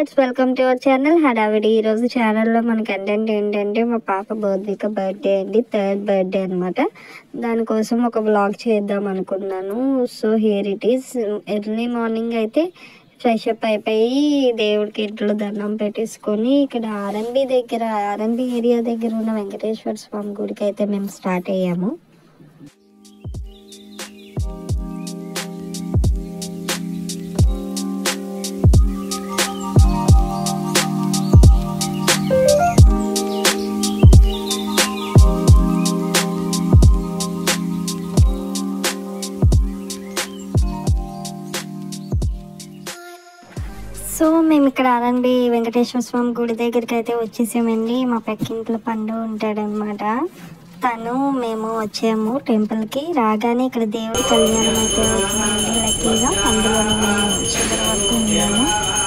friends welcome to our channel హడావిడి ఈరోజు ఛానల్లో మన కంటెంట్ ఏంటంటే మా పాప బౌద్విక బర్త్డే అండి థర్డ్ బర్త్డే అనమాట దానికోసం ఒక బ్లాగ్ చేద్దాం అనుకున్నాను so here it is early morning అయితే ఫ్రెష్ అప్ అయిపోయి దేవుడికి ఇంట్లో దండం పెట్టేసుకొని ఇక్కడ ఆర్ఎంబి దగ్గర ఆర్ఎంబి ఏరియా దగ్గర ఉన్న వెంకటేశ్వర స్వామి గుడికి అయితే మేము స్టార్ట్ అయ్యాము సో మేము ఇక్కడ ఆర్ఎన్బి వెంకటేశ్వర స్వామి గుడి దగ్గరికి అయితే వచ్చేసామండి మా పక్కింట్లో పండు ఉంటాడనమాట తను మేము వచ్చాము టెంపుల్కి రాగానే ఇక్కడ దేవుడి కళ్యాణం అయితే అవుతుందండి లక్కీగా అందులోనే మేము చివరి వరకు ఉన్నాము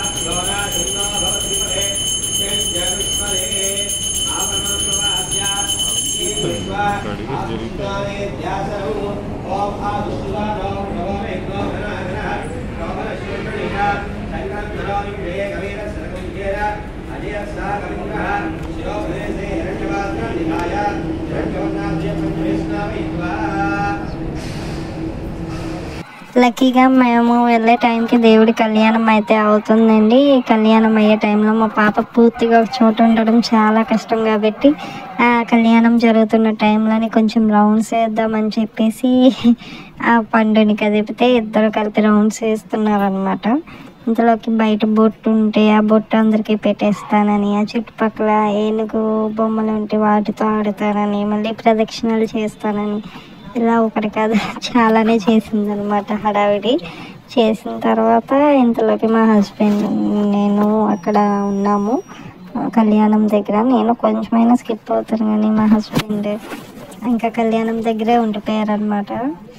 లక్కీగా మేము వెళ్ళే టైంకి దేవుడి కళ్యాణం అయితే అవుతుందండి కళ్యాణం అయ్యే టైంలో మా పాప పూర్తిగా ఒక చోట ఉండడం చాలా కష్టం కాబట్టి ఆ కళ్యాణం జరుగుతున్న టైంలోనే కొంచెం రౌండ్స్ వేద్దామని చెప్పేసి ఆ పండుని కదిపితే ఇద్దరు కలిపి రౌండ్స్ వేస్తున్నారనమాట ఇంతలోకి బయట బొట్టు ఉంటే ఆ బొట్టు అందరికీ పెట్టేస్తానని ఆ చుట్టుపక్కల ఏనుగు బొమ్మలు ఉంటే వాటితో ఆడుతానని మళ్ళీ ప్రదక్షిణలు చేస్తానని ఇలా ఒకటి కాదు చాలానే చేసింది అనమాట హడావిడి చేసిన తర్వాత ఇంతలోకి మా హస్బెండ్ నేను అక్కడ ఉన్నాము ఆ, కళ్యాణం దగ్గర నేను కొంచెమైనా స్కిప్ అవుతాను కానీ మా హస్బెండ్ ఇంకా కళ్యాణం దగ్గరే ఉండిపోయారు అనమాట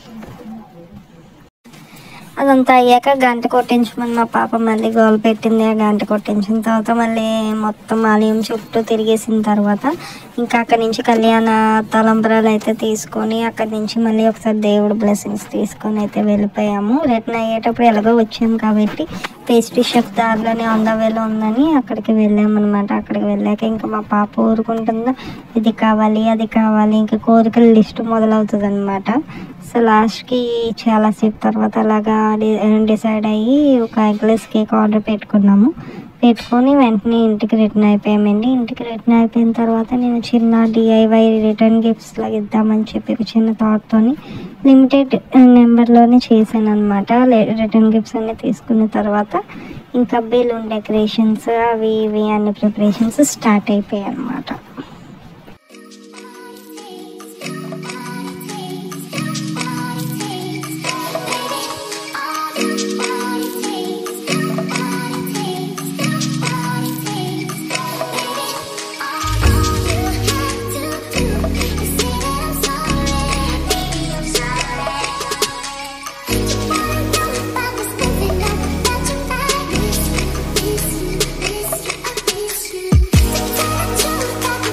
అదంతా అయ్యాక గంట కొట్టించమని మా పాప మళ్ళీ గోల్ పెట్టింది ఆ గంట కొట్టించిన తర్వాత మళ్ళీ మొత్తం ఆలయం చుట్టూ తిరిగేసిన తర్వాత ఇంకా అక్కడి నుంచి కళ్యాణ తలంబరాలు అయితే తీసుకొని అక్కడి నుంచి మళ్ళీ ఒకసారి దేవుడు బ్లెస్సింగ్స్ తీసుకొని అయితే వెళ్ళిపోయాము రిటర్న్ అయ్యేటప్పుడు ఎలాగో వచ్చాము కాబట్టి పేస్ట్రీ షెఫ్ దారిలోనే ఆన్ ద వేలో ఉందని అక్కడికి వెళ్ళామన్నమాట అక్కడికి వెళ్ళాక ఇంకా మా పాప ఊరుకుంటుందా ఇది కావాలి అది కావాలి ఇంకా కోరికల లిస్ట్ మొదలవుతుంది అనమాట సో లాస్ట్కి చాలాసేపు తర్వాత అలాగా డిసైడ్ అయ్యి ఒక ఎగ్లెస్ కేక్ ఆర్డర్ పెట్టుకున్నాము పెట్టుకొని వెంటనే ఇంటికి రిటర్న్ అయిపోయామండి ఇంటికి రిటర్న్ అయిపోయిన తర్వాత నేను చిన్న డిఐవై రిటర్న్ గిఫ్ట్స్ లాగా ఇద్దామని చెప్పి ఒక చిన్న థాట్తోని లిమిటెడ్ నెంబర్లోనే చేశాను అనమాట రిటర్న్ గిఫ్ట్స్ అన్ని తీసుకున్న తర్వాత ఇంకా బెలూన్ డెకరేషన్స్ అవి ఇవి అన్ని ప్రిపరేషన్స్ స్టార్ట్ అయిపోయాయి అనమాట Thank you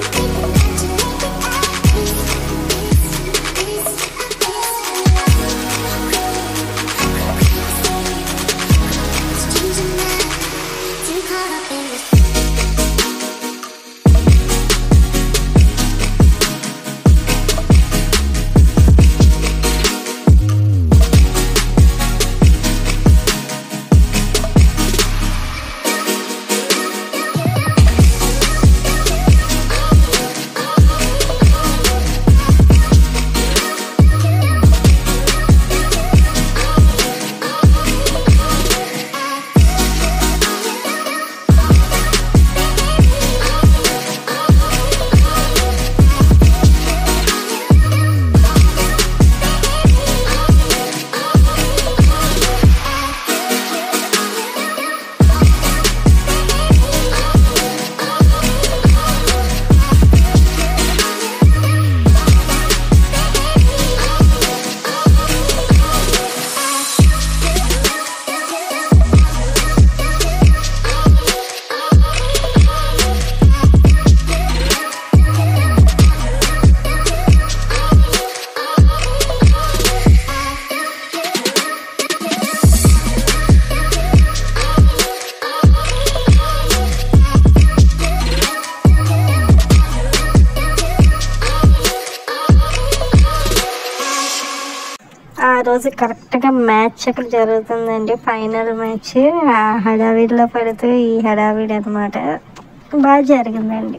రోజు కరెక్ట్గా మ్యాచ్ అక్కడ జరుగుతుందండి ఫైనల్ మ్యాచ్ ఆ హడావిడిలో పడుతూ ఈ హడావిడి అనమాట బాగా జరిగిందండి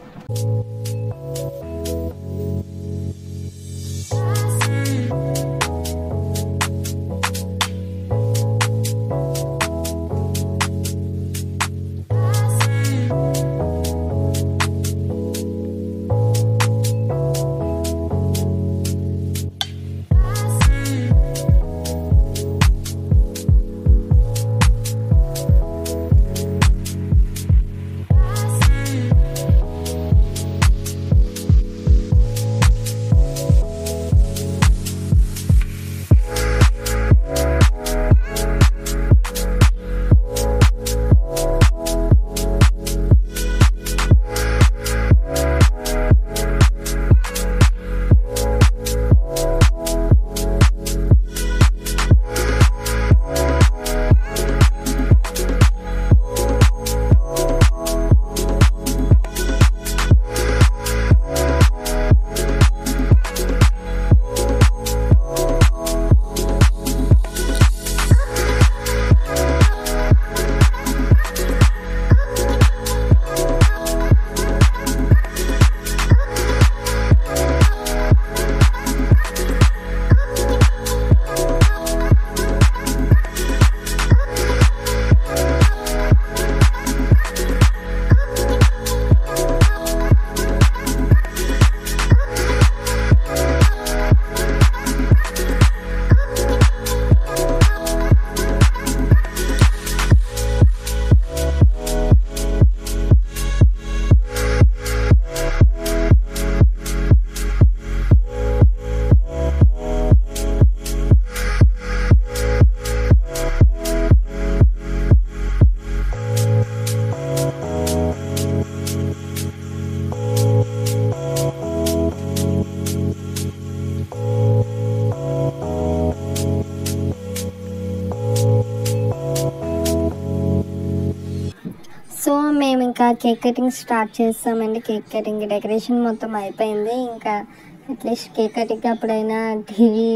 సో మేము ఇంకా కేక్ కటింగ్ స్టార్ట్ చేస్తామండి కేక్ కటింగ్ డెకరేషన్ మొత్తం అయిపోయింది ఇంకా అట్లీస్ట్ కేక్ కటింగ్ అప్పుడైనా టీవీ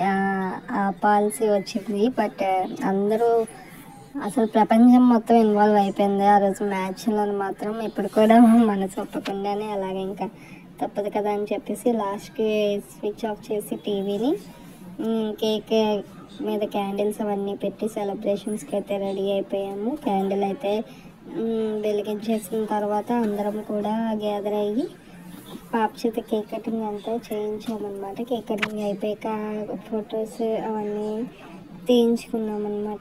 ఆపాల్సి వచ్చింది బట్ అందరూ అసలు ప్రపంచం మొత్తం ఇన్వాల్వ్ అయిపోయింది ఆ రోజు మ్యాచ్లో మాత్రం ఇప్పుడు కూడా మనసు ఒప్పకుండానే అలాగే ఇంకా తప్పదు కదా అని చెప్పేసి లాస్ట్కి స్విచ్ ఆఫ్ చేసి టీవీని కేక్ మీద క్యాండిల్స్ అవన్నీ పెట్టి సెలబ్రేషన్స్కి అయితే రెడీ అయిపోయాము క్యాండిల్ అయితే మ్, వెలిగించేసిన తర్వాత అందరం కూడా గ్యాదర్ అయ్యి పాప చేత కేక్ కటింగ్ అంతా చేయించామన్నమాట కేక్ కటింగ్ అయిపోయాక ఫొటోస్ అవన్నీ తీయించుకున్నాం అనమాట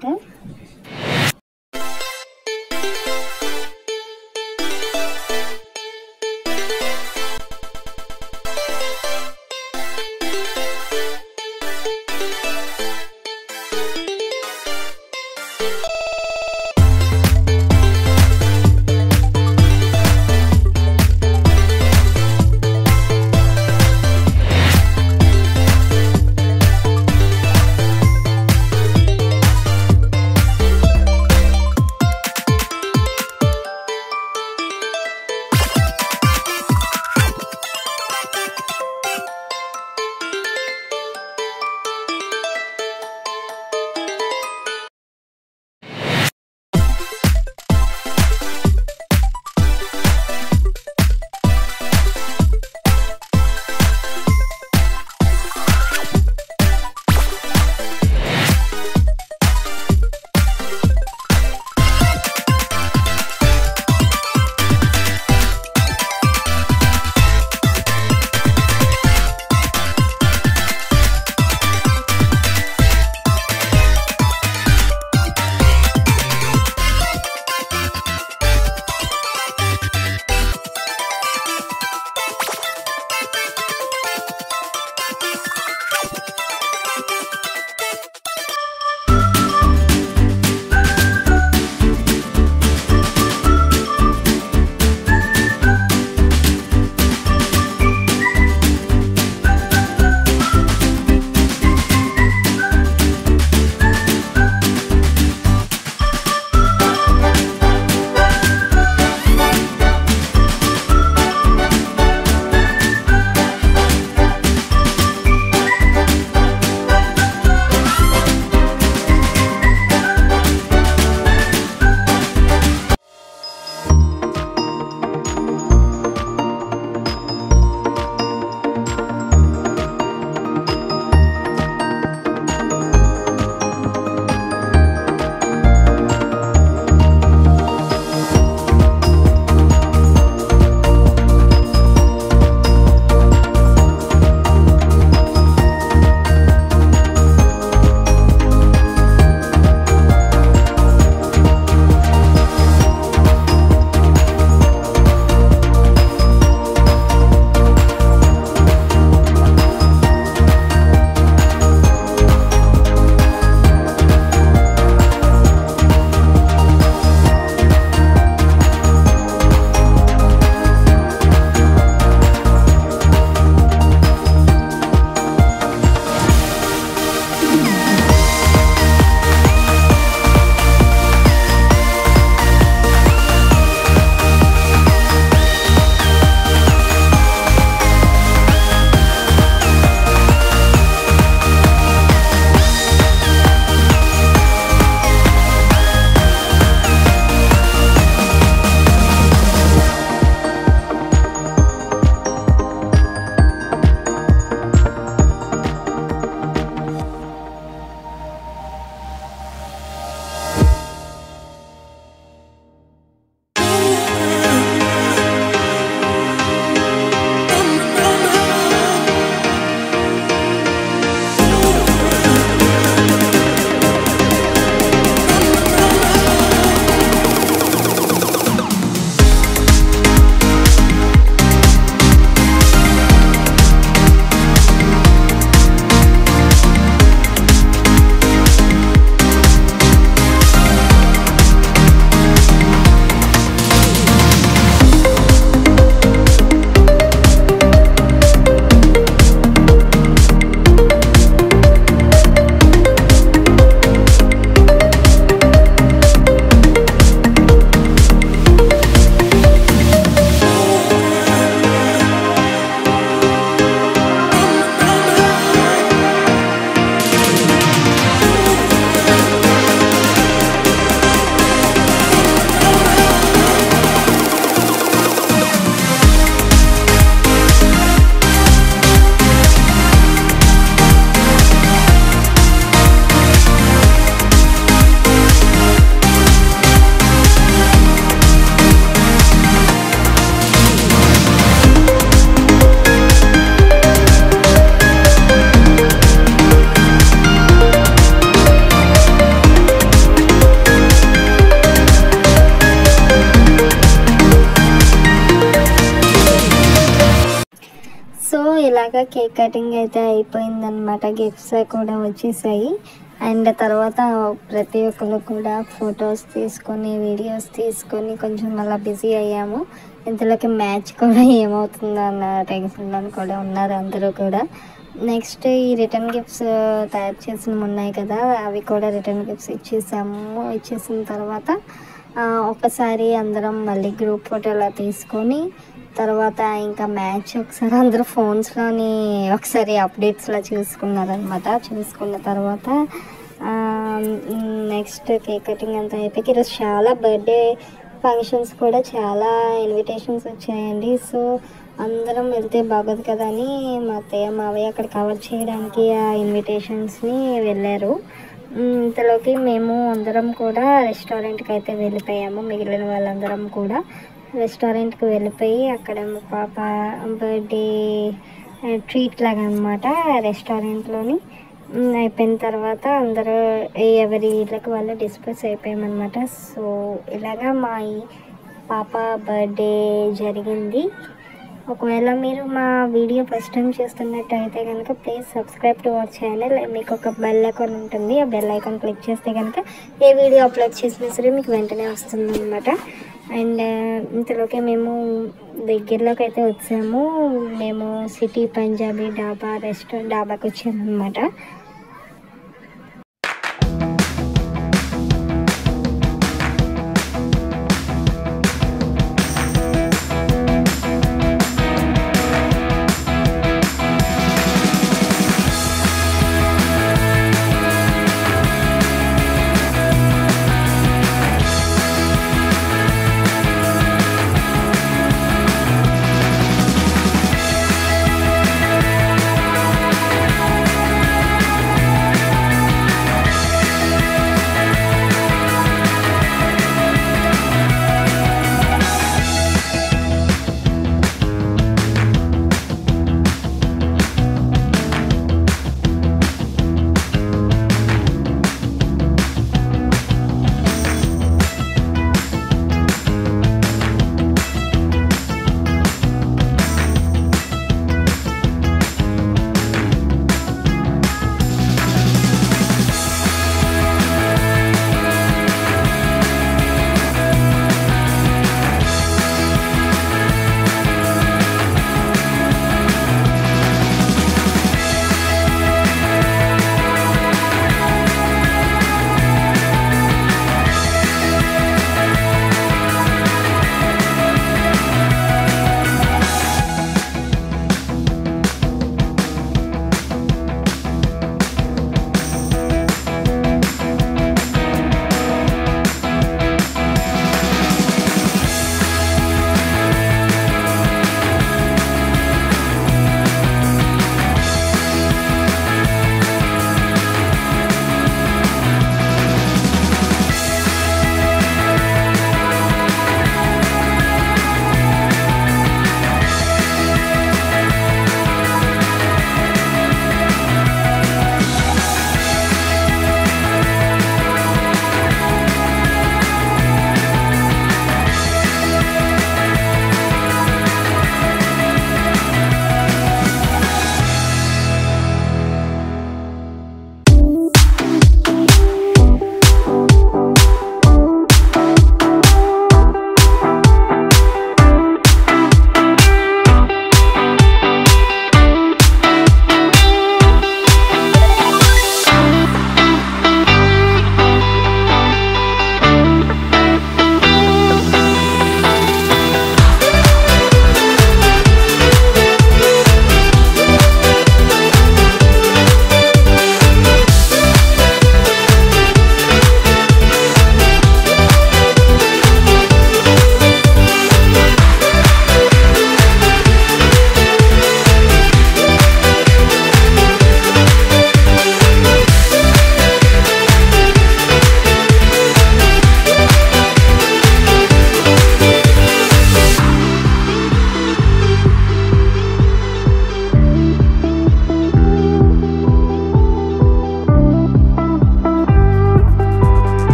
సో ఇలాగ కేక్ కటింగ్ అయితే అయిపోయిందనమాట గిఫ్ట్స్ కూడా వచ్చేసాయి అండ్ తర్వాత ప్రతి ఒక్కరు కూడా ఫొటోస్ తీసుకొని వీడియోస్ తీసుకొని కొంచెం అలా బిజీ అయ్యాము ఇంతలోకి మ్యాచ్ కూడా ఏమవుతుందో అన్న టెన్షన్లో కూడా ఉన్నారు అందరూ కూడా నెక్స్ట్ ఈ రిటర్న్ గిఫ్ట్స్ తయారు చేసినవి ఉన్నాయి కదా అవి కూడా రిటర్న్ గిఫ్ట్స్ ఇచ్చేసాము ఇచ్చేసిన తర్వాత ఆ, ఒకసారి అందరం మళ్ళీ గ్రూప్ ఫోటోలా తీసుకొని తర్వాత ఇంకా మ్యాచ్ ఒకసారి అందరూ ఫోన్స్లోని ఒకసారి అప్డేట్స్లో చూసుకున్నారనమాట చూసుకున్న తర్వాత నెక్స్ట్ కేక్ కటింగ్ అంతా అయిపోయి ఈరోజు చాలా బర్త్డే ఫంక్షన్స్ కూడా చాలా ఇన్విటేషన్స్ వచ్చాయండి సో అందరం వెళ్తే బాగోదు కదా అని మా అత్తయ్య మావయ్య అక్కడ కవర్ చేయడానికి ఆ ఇన్విటేషన్స్ని వెళ్ళారు ఉమ్, ఇంతలోకి మేము అందరం కూడా రెస్టారెంట్కి అయితే వెళ్ళిపోయాము మిగిలిన వాళ్ళందరం కూడా రెస్టారెంట్కి వెళ్ళిపోయి అక్కడ మా పాప బర్త్డే ట్రీట్ లాగా అనమాట రెస్టారెంట్లోని ఉమ్, అయిపోయిన తర్వాత అందరూ ఎవరి ఇళ్ళకి వాళ్ళు డిస్పర్స్ అయిపోయామన్నమాట సో ఇలాగా మా ఈ పాప బర్త్డే జరిగింది ఒకవేళ మీరు మా వీడియో ఫస్ట్ టైం చూస్తున్నట్టయితే కనుక please subscribe to our channel మీకు ఒక బెల్ ఐకాన్ ఉంటుంది ఆ బెల్ ఐకాన్ క్లిక్ చేస్తే కనుక ఏ వీడియో అప్లోడ్ చేసినా సరే మీకు వెంటనే వస్తుంది అనమాట అండ్ ఇంతలోకి మేము దగ్గరలోకి అయితే వచ్చాము మేము సిటీ పంజాబీ డాబా రెస్టారెంట్ డాబాకి వచ్చామన్నమాట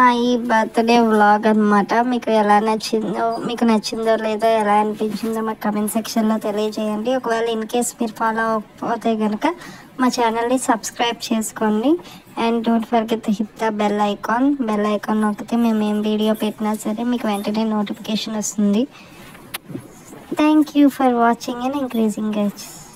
ఈ బర్త్డే వ్లాగ్ అన్నమాట మీకు ఎలా నచ్చిందో మీకు నచ్చిందో లేదో ఎలా అనిపించిందో మాకు కమెంట్ సెక్షన్లో తెలియజేయండి ఒకవేళ ఇన్ కేస్ మీరు ఫాలో అవ్వకపోతే కనుక మా ఛానల్ని సబ్స్క్రైబ్ చేసుకోండి and don't forget hit the bell icon bell icon నొక్కితే మేము ఏం వీడియో పెట్టినా సరే మీకు వెంటనే నోటిఫికేషన్ వస్తుంది thank you for watching and increasing guides